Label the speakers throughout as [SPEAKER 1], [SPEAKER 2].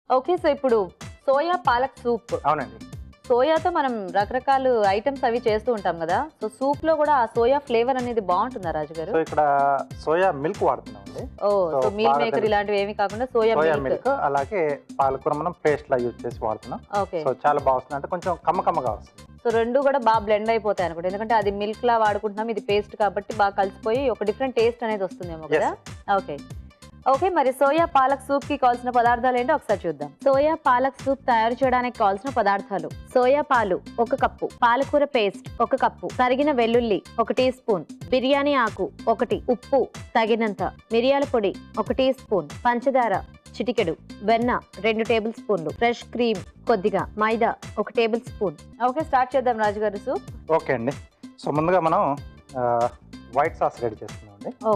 [SPEAKER 1] Okay so ఇప్పుడు soya palak soup
[SPEAKER 2] అవునండి
[SPEAKER 1] సోయాతో మనం రకరకాల ఐటమ్స్ అవి చేస్తూ ఉంటాం కదా సో సూప్ లో కూడా ఆ సోయా ఫ్లేవర్ అనేది బాగుంటుందా రాజు గారు
[SPEAKER 2] సో ఇక్కడ సోయా మిల్క్ వాడుతున్నాం అండి
[SPEAKER 1] ఓ
[SPEAKER 2] సో
[SPEAKER 1] సో మీల్
[SPEAKER 2] బాగా
[SPEAKER 1] మేకర్
[SPEAKER 2] తెలుసు.
[SPEAKER 1] ఇలాంటివి ఏమి కాకుండా సోయా
[SPEAKER 2] సోయా
[SPEAKER 1] మిల్క్
[SPEAKER 2] మిల్క్ అలాగే పాలకూర మనం పేస్ట్ లా యూజ్ చేసి వాడుతున్నాం
[SPEAKER 1] ఓకే
[SPEAKER 2] సో చాలా బాగుంది అంటే కొంచెం కమ్మ కమ్మగా వస్తుంది
[SPEAKER 1] సో రెండు కూడా బాగా బ్లెండ్ అయిపోతాయి అనుకుంటా ఎందుకంటే అది మిల్క్ లా వాడుకుంటున్నాం ఇది పేస్ట్ కాబట్టి బాగా కలిసిపోయి ఒక డిఫరెంట్ టేస్ట్ అనేది వస్తుందేమో
[SPEAKER 2] Yes.
[SPEAKER 1] కదా ఓకే ఓకే మరి సోయా పాలక్ సూప్ కి కావాల్సిన పదార్థాలు ఏంటో ఒకసారి చూద్దాం సోయా పాలక్ సూప్ తయారు చేయడానికి కావాల్సిన పదార్థాలు సోయా పాలు ఒక కప్పు పాలకూర పేస్ట్ ఒక కప్పు తరిగిన వెల్లుల్లి ఒక టీ స్పూన్ బిర్యానీ ఆకు ఒకటి ఉప్పు తగినంత మిరియాల పొడి ఒక టీ స్పూన్ పంచదార చిటికెడు వెన్న రెండు టేబుల్ స్పూన్లు ఫ్రెష్ క్రీమ్ కొద్దిగా మైదా ఒక టేబుల్ స్పూన్ ఓకే స్టార్ట్ చేద్దాం రాజుగారు సూప్
[SPEAKER 2] ఓకే అండి సో ముందుగా మనం వైట్ సాస్ రెడీ చేస్తున్నాం అండి
[SPEAKER 1] ఓ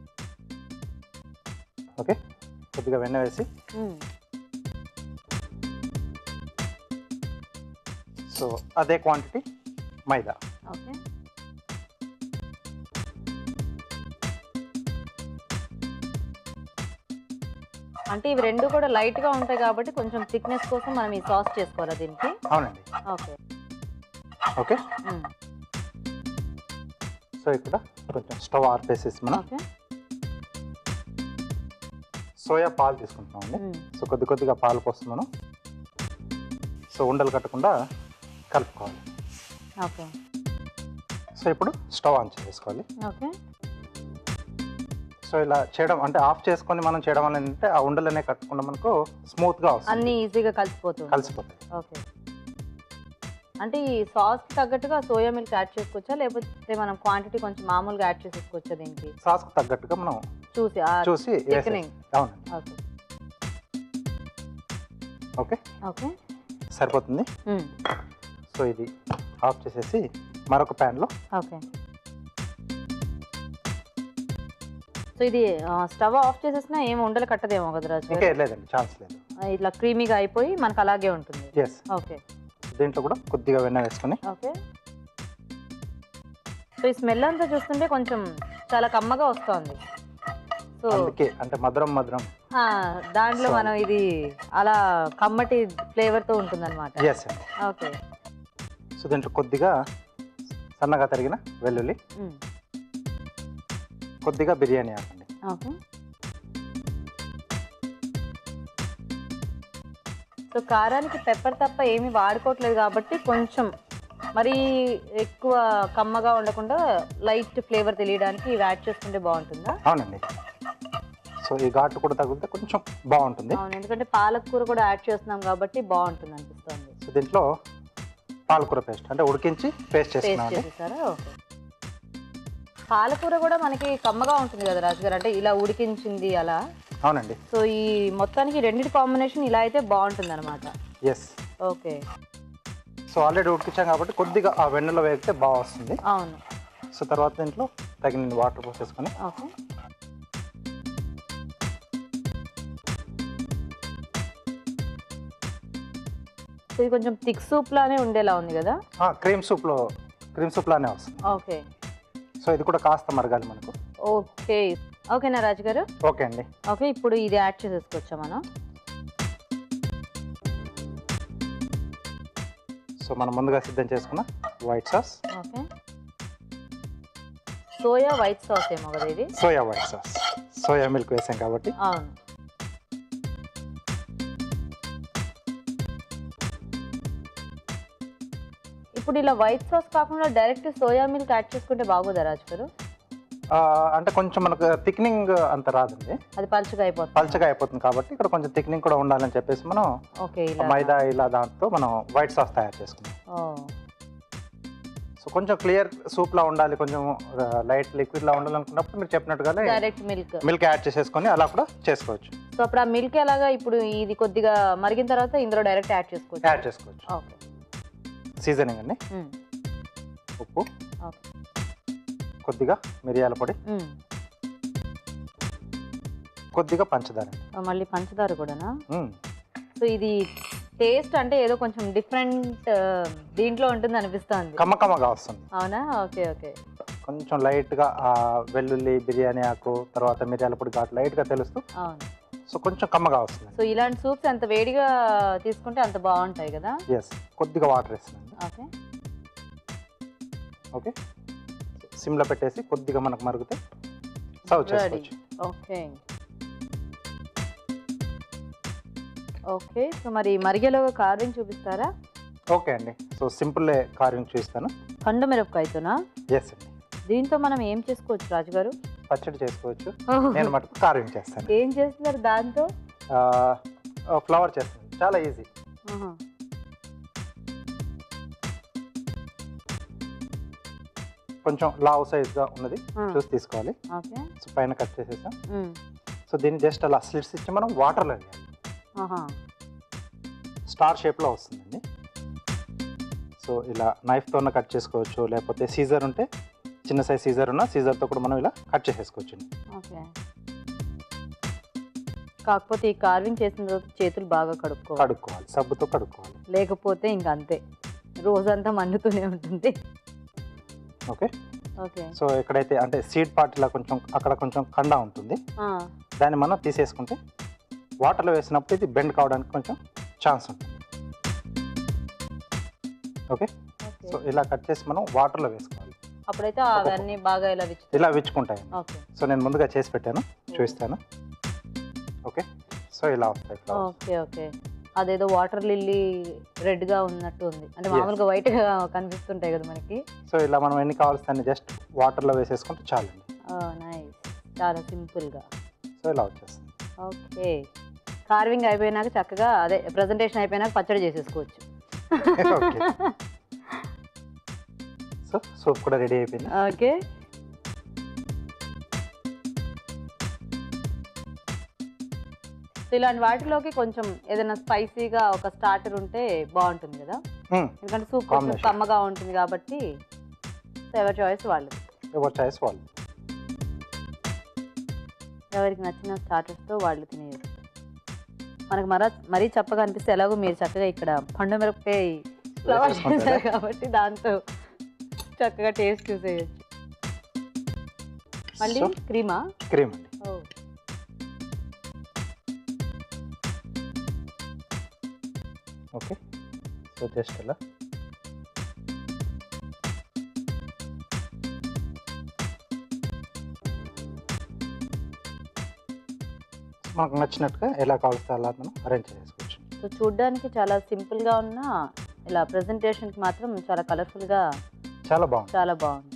[SPEAKER 2] ఓకే కొద్దిగా వెన్న వేసి
[SPEAKER 1] మ్మ్.
[SPEAKER 2] సో అదే క్వాంటిటీ మైదా
[SPEAKER 1] ఓకే అంటే ఇవి రెండు కూడా లైట్ గా ఉంటాయి కాబట్టి కొంచెం థిక్నెస్ కోసం మనం ఈ సాస్ చేసుకోవాలి దీనికి
[SPEAKER 2] అవునండి
[SPEAKER 1] ఓకే
[SPEAKER 2] ఓకే
[SPEAKER 1] మ్మ్.
[SPEAKER 2] సో ఇక్కడ కొంచెం స్టవ్ ఆర్పేసేసి మనం
[SPEAKER 1] ఓకే
[SPEAKER 2] సోయా పాలు తీసుకుంటున్నాం అండి
[SPEAKER 1] మ్మ్.
[SPEAKER 2] సో కొద్ది కొద్దిగా పాలు పోసి మనం సో ఉండలు కట్టకుండా కలుపుకోవాలి
[SPEAKER 1] ఓకే
[SPEAKER 2] సో ఇప్పుడు స్టవ్ ఆన్ చేసుకోవాలి
[SPEAKER 1] ఓకే
[SPEAKER 2] సో ఇలా చేయడం అంటే ఆఫ్ చేసుకొని మనం చేయడం వల్ల ఏంటంటే ఆ ఉండలనే కట్టకుండా మనకు స్మూత్గా వస్తుంది
[SPEAKER 1] అన్ని ఈజీగా కలిసిపోతుంది
[SPEAKER 2] కలిసిపోతాయి
[SPEAKER 1] ఓకే అంటే ఈ సాస్ కి తగ్గట్టుగా సోయా మిల్క్ యాడ్ చేసుకోవచ్చా లేకపోతే మనం క్వాంటిటీ కొంచెం మామూలుగా యాడ్ చేసేసుకోవచ్చా దీనికి
[SPEAKER 2] సాస్కు తగ్గట్టుగా మనం
[SPEAKER 1] చూసి ఆ-
[SPEAKER 2] చూసి
[SPEAKER 1] thickening.
[SPEAKER 2] వేసేసి- అవునండి
[SPEAKER 1] ఓకే
[SPEAKER 2] ఓకే
[SPEAKER 1] ఓకే
[SPEAKER 2] సరిపోతుంది
[SPEAKER 1] మ్మ్.
[SPEAKER 2] సో ఇది ఆఫ్ చేసేసి మరొక ప్యాన్లో
[SPEAKER 1] ఓకే సో ఇది స్టవ్ ఆఫ్ చేసేసినా ఏం ఉండలు కట్టదేమో కదా రాజు గారు?
[SPEAKER 2] ఇంకే లేదండి ఛాన్స్ లేదు
[SPEAKER 1] ఆ, ఇట్లా క్రీమీగా అయిపోయి మనకు అలాగే ఉంటుంది
[SPEAKER 2] ఎస్
[SPEAKER 1] ఓకే
[SPEAKER 2] దీంట్లో కూడా కొద్దిగా వెన్న వేసుకొని
[SPEAKER 1] ఓకే సో ఈ స్మెల్ అంతా చూస్తుంటే కొంచెం చాలా కమ్మగా వస్తుంది సో
[SPEAKER 2] అందుకే అంటే మధురం మధురం
[SPEAKER 1] ఆ, దాంట్లో
[SPEAKER 2] So-
[SPEAKER 1] మనం ఇది అలా కమ్మటి ఫ్లేవర్తో ఉంటుందన్నమాట
[SPEAKER 2] ఎస్ అండి
[SPEAKER 1] ఓకే
[SPEAKER 2] సో దీంట్లో కొద్దిగా సన్నగా తరిగిన వెల్లుల్లి
[SPEAKER 1] మ్మ్.
[SPEAKER 2] కొద్దిగా బిర్యానీ ఆకండి
[SPEAKER 1] ఓకే సో కారానికి పెప్పర్ తప్ప ఏమీ వాడుకోవట్లేదు కాబట్టి కొంచెం మరీ ఎక్కువ కమ్మగా ఉండకుండా లైట్ ఫ్లేవర్ తెలియడానికి ఇవి యాడ్ చేసుకుంటే బాగుంటుందా
[SPEAKER 2] అవునండి సో ఈ ఘాటు కూడా తగిలితే కొంచెం బాగుంటుంది
[SPEAKER 1] అవును ఎందుకంటే పాలకూర కూడా యాడ్ చేస్తున్నాం కాబట్టి బాగుంటుంది అనిపిస్తుంది
[SPEAKER 2] సో దీంట్లో పాలకూర పేస్ట్ అంటే ఉడికించి పేస్ట్
[SPEAKER 1] పేస్ట్
[SPEAKER 2] చేస్తున్నామండి
[SPEAKER 1] చేసేసారా ఓకే పాలకూర కూడా మనకి కమ్మగా ఉంటుంది కదా రాజు గారు అంటే ఇలా ఉడికించింది అలా
[SPEAKER 2] అవునండి
[SPEAKER 1] సో ఈ మొత్తానికి రెండింటి కాంబినేషన్ ఇలా అయితే బాగుంటుంది అనమాట
[SPEAKER 2] ఎస్
[SPEAKER 1] ఓకే
[SPEAKER 2] సో ఆల్రెడీ ఉడికించాం కాబట్టి కొద్దిగా ఆ వెన్నెలో వేగితే బాగా వస్తుంది
[SPEAKER 1] అవును
[SPEAKER 2] సో తర్వాత దీంట్లో తగిన వాటర్ పోసేసుకొని
[SPEAKER 1] ఓకే సో ఇది కొంచెం థిక్ సూప్ లానే ఉండేలా ఉంది కదా
[SPEAKER 2] క్రీమ్ సూప్లో క్రీమ్ సూప్ లానే వస్తుంది
[SPEAKER 1] ఓకే
[SPEAKER 2] సో ఇది కూడా కాస్త మరగాలి మనకు
[SPEAKER 1] ఓకే ఓకేనా రాజు గారు
[SPEAKER 2] ఓకే అండి
[SPEAKER 1] ఓకే ఇప్పుడు ఇది యాడ్ చేసేసుకోవచ్చా మనం
[SPEAKER 2] సో మనం ముందుగా సిద్ధం చేసుకున్న white sauce
[SPEAKER 1] okay soya white sauce ఏమో కదా ఇది
[SPEAKER 2] soya white sauce soya milk వేసాం కాబట్టి
[SPEAKER 1] అవును ఇప్పుడు ఇలా వైట్ సాస్ కాకుండా డైరెక్ట్ సోయా మిల్క్ యాడ్ చేసుకుంటే బాగోదా రాజు గారు
[SPEAKER 2] ఆ, అంటే కొంచెం మనకు థిక్నింగ్ అంత రాదండి
[SPEAKER 1] అది పలుచగా అయిపోతుంది
[SPEAKER 2] పల్చగా అయిపోతుంది కాబట్టి ఇక్కడ కొంచెం థిక్నింగ్ కూడా ఉండాలని చెప్పేసి మనం
[SPEAKER 1] ఓకే ఇలా
[SPEAKER 2] మైదా ఇలా దాంతో మనం వైట్ సాస్ తయారు చేసుకున్నాం
[SPEAKER 1] ఓ,
[SPEAKER 2] సో కొంచెం క్లియర్ సూప్ లా ఉండాలి కొంచెం లైట్ లిక్విడ్ లా ఉండాలనుకున్నప్పుడు మీరు చెప్పినట్టుగానే
[SPEAKER 1] డైరెక్ట్ మిల్క్
[SPEAKER 2] మిల్క్ యాడ్ చేసేసుకొని అలా కూడా చేసుకోవచ్చు
[SPEAKER 1] సో అప్పుడు ఆ మిల్క్ ఎలాగా ఇప్పుడు ఇది కొద్దిగా మరిగిన తర్వాత ఇందులో డైరెక్ట్ యాడ్ చేసుకోవచ్చు
[SPEAKER 2] యాడ్ చేసుకోవచ్చు
[SPEAKER 1] ఓకే
[SPEAKER 2] సీజనింగ్ అండి
[SPEAKER 1] ఉమ్,
[SPEAKER 2] ఉప్పు
[SPEAKER 1] ఓకే
[SPEAKER 2] కొద్దిగా మిరియాల పొడి
[SPEAKER 1] ఉమ్.
[SPEAKER 2] కొద్దిగా పంచదార
[SPEAKER 1] ఓ, మళ్ళీ పంచదార కూడానా
[SPEAKER 2] మ్మ్.
[SPEAKER 1] సో ఇది టేస్ట్ అంటే ఏదో కొంచెం డిఫరెంట్ దీంట్లో ఉంటుంది అనిపిస్తుంది
[SPEAKER 2] కమ్మ కమ్మగా వస్తుంది
[SPEAKER 1] అవునా ఓకే ఓకే
[SPEAKER 2] కొంచెం లైట్గా ఆ వెల్లుల్లి బిర్యానీ ఆకు తర్వాత మిరియాల పొడి ఘాటు లైట్గా తెలుస్తూ
[SPEAKER 1] అవును
[SPEAKER 2] సో కొంచెం కమ్మగా వస్తుంది
[SPEAKER 1] సో ఇలాంటి సూప్స్ ఎంత వేడిగా తీసుకుంటే అంత బాగుంటాయి కదా
[SPEAKER 2] ఎస్ కొద్దిగా వాటర్ వేస్తున్నాను
[SPEAKER 1] ఓకే
[SPEAKER 2] ఓకే సిమ్లో పెట్టేసి కొద్దిగా మనకు మరిగితే సర్వ్
[SPEAKER 1] Ready.
[SPEAKER 2] చేసుకోవచ్చు
[SPEAKER 1] ఓకే ఓకే సో మరి మరిగేలోగా కార్వింగ్ చూపిస్తారా
[SPEAKER 2] ఓకే అండి సో సింపుల్ కార్వింగ్ చూపిస్తాను
[SPEAKER 1] పండు మిరపకాయతోనా
[SPEAKER 2] ఎస్ అండి
[SPEAKER 1] దీంతో మనం ఏం చేసుకోవచ్చు రాజుగారు
[SPEAKER 2] పచ్చడి చేసుకోవచ్చు నేను మటుకు కార్వింగ్ చేస్తాను
[SPEAKER 1] ఏం చేస్తున్నారు దాంతో
[SPEAKER 2] ఫ్లవర్ చేస్తాను చాలా ఈజీ
[SPEAKER 1] ఆహా.
[SPEAKER 2] కొంచెం లావ్ సైజ్గా ఉన్నది
[SPEAKER 1] ఆ,
[SPEAKER 2] చూసి తీసుకోవాలి
[SPEAKER 1] ఓకే
[SPEAKER 2] సో పైన కట్ చేసేసాం
[SPEAKER 1] ఉమ్.
[SPEAKER 2] సో దీన్ని జస్ట్ అలా స్లిట్స్ ఇచ్చి మనం వాటర్లో వేయాలి
[SPEAKER 1] ఆహా.
[SPEAKER 2] స్టార్ షేప్లో వస్తుందండి సో ఇలా నైఫ్తో కట్ చేసుకోవచ్చు లేకపోతే సీజర్ ఉంటే చిన్న సైజ్ సీజర్ ఉన్న సీజర్తో కూడా మనం ఇలా కట్ చేసేసుకోవచ్చు
[SPEAKER 1] ఓకే కాకపోతే ఈ కార్వింగ్ చేసిన తర్వాత చేతులు బాగా కడుక్కోవాలి
[SPEAKER 2] కడుక్కోవాలి సబ్బుతో కడుక్కోవాలి
[SPEAKER 1] లేకపోతే ఇంక అంతే రోజంతా మండుతూనే ఉంటుంది
[SPEAKER 2] ఓకే
[SPEAKER 1] ఓకే
[SPEAKER 2] సో ఎక్కడైతే అంటే సీడ్ పార్ట్ ఇలా కొంచెం అక్కడ కొంచెం కండ ఉంటుంది
[SPEAKER 1] ఆ,
[SPEAKER 2] దాన్ని మనం తీసేసుకుంటే వాటర్లో వేసినప్పుడు ఇది బెండ్ కావడానికి కొంచెం ఛాన్స్ ఉంటుంది ఓకే
[SPEAKER 1] ఓకే.
[SPEAKER 2] సో ఇలా కట్ చేసి మనం వాటర్లో వేసుకోవాలి
[SPEAKER 1] అప్పుడైతే అవన్నీ బాగా ఇలా విచ్చు
[SPEAKER 2] ఇలా విచ్చుకుంటాయి
[SPEAKER 1] ఓకే
[SPEAKER 2] సో నేను ముందుగా చేసి పెట్టాను చూపిస్తాను ఓకే సో ఇలా వస్తాయి flowers.
[SPEAKER 1] ఓకే ఓకే అదేదో వాటర్ లిల్లీ రెడ్ గా ఉన్నట్టు ఉంది అంటే
[SPEAKER 2] Yes.
[SPEAKER 1] మామూలుగా వైట్ గా కనిపిస్తుంటాయి కదా మనకి
[SPEAKER 2] సో ఇలా మనం ఎన్ని కావాల్సిన జస్ట్ వాటర్లో వేసేసుకుంటే చాలండి
[SPEAKER 1] నైస్ చాలా సింపుల్ గా
[SPEAKER 2] సో ఇలా వచ్చేస్తుంది
[SPEAKER 1] ఓకే కార్వింగ్ అయిపోయినాక చక్కగా అదే ప్రజెంటేషన్ అయిపోయినాక పచ్చడి చేసేసుకోవచ్చు
[SPEAKER 2] ఓకే సో సూప్ కూడా రెడీ అయిపోయింది
[SPEAKER 1] ఓకే సో ఇలాంటి వాటిలోకి కొంచెం ఏదైనా స్పైసీగా ఒక స్టార్టర్ ఉంటే బాగుంటుంది కదా
[SPEAKER 2] మ్మ్.
[SPEAKER 1] ఎందుకంటే సూప్ కొంచెం
[SPEAKER 2] Combination.
[SPEAKER 1] కమ్మగా ఉంటుంది కాబట్టి ఎవరి చాయిస్ వాళ్ళు
[SPEAKER 2] ఎవరి చాయిస్ వాళ్ళు
[SPEAKER 1] ఎవరికి నచ్చిన స్టార్టర్స్తో వాళ్ళు తినేయచ్చు మనకు మర మరీ చప్పగా అనిపిస్తే ఎలాగో మీరు చక్కగా ఇక్కడ పండు మిరపకాయ ఫ్లవర్
[SPEAKER 2] వేసేసుకుంటారా?
[SPEAKER 1] చేశారు కాబట్టి దాంతో చక్కగా టేస్ట్ చూసేయచ్చు మళ్ళీ
[SPEAKER 2] సో
[SPEAKER 1] క్రీమా
[SPEAKER 2] క్రీమ్ అండి ఓకే సో జస్ట్ అలా మనకు నచ్చినట్టుగా ఎలా కావాల్సి అలా మనం అరేంజ్ చేసుకోవచ్చు
[SPEAKER 1] సో చూడ్డానికి చాలా సింపుల్ గా ఉన్నా ఇలా ప్రెజెంటేషన్ కి మాత్రం చాలా కలర్ఫుల్ గా
[SPEAKER 2] చాలా బాగుంది
[SPEAKER 1] చాలా బాగుంది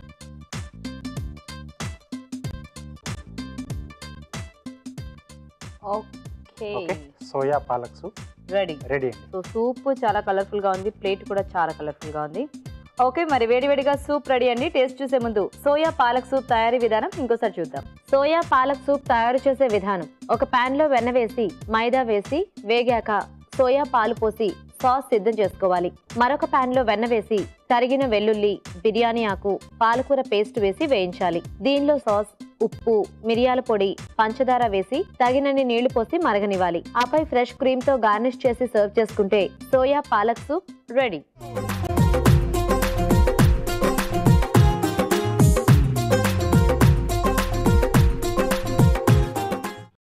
[SPEAKER 1] okay
[SPEAKER 2] okay soya palak soup
[SPEAKER 1] ready
[SPEAKER 2] ready అండి
[SPEAKER 1] సో సూప్ చాలా కలర్ఫుల్ గా ఉంది ప్లేట్ కూడా చాలా కలర్ఫుల్ గా ఉంది ఓకే మరి వేడివేడిగా సూప్ రెడీ అండి టేస్ట్ చూసే ముందు సోయా పాలక్ సూప్ తయారీ విధానం ఇంకోసారి చూద్దాం సోయా పాలక్ సూప్ తయారు చేసే విధానం ఒక పాన్ లో వెన్న వేసి మైదా వేసి వేగాక సోయా పాలు పోసి సాస్ సిద్ధం చేసుకోవాలి మరొక పాన్ లో వెన్న వేసి తరిగిన వెల్లుల్లి బిర్యానీ ఆకు పాలకూర పేస్ట్ వేసి వేయించాలి దీనిలో సాస్ ఉప్పు మిరియాల పొడి పంచదార వేసి తగినన్ని నీళ్లు పోసి మరగనివ్వాలి ఆపై ఫ్రెష్ క్రీమ్ తో గార్నిష్ చేసి సర్వ్ చేసుకుంటే సోయా పాలక్ సూప్ రెడీ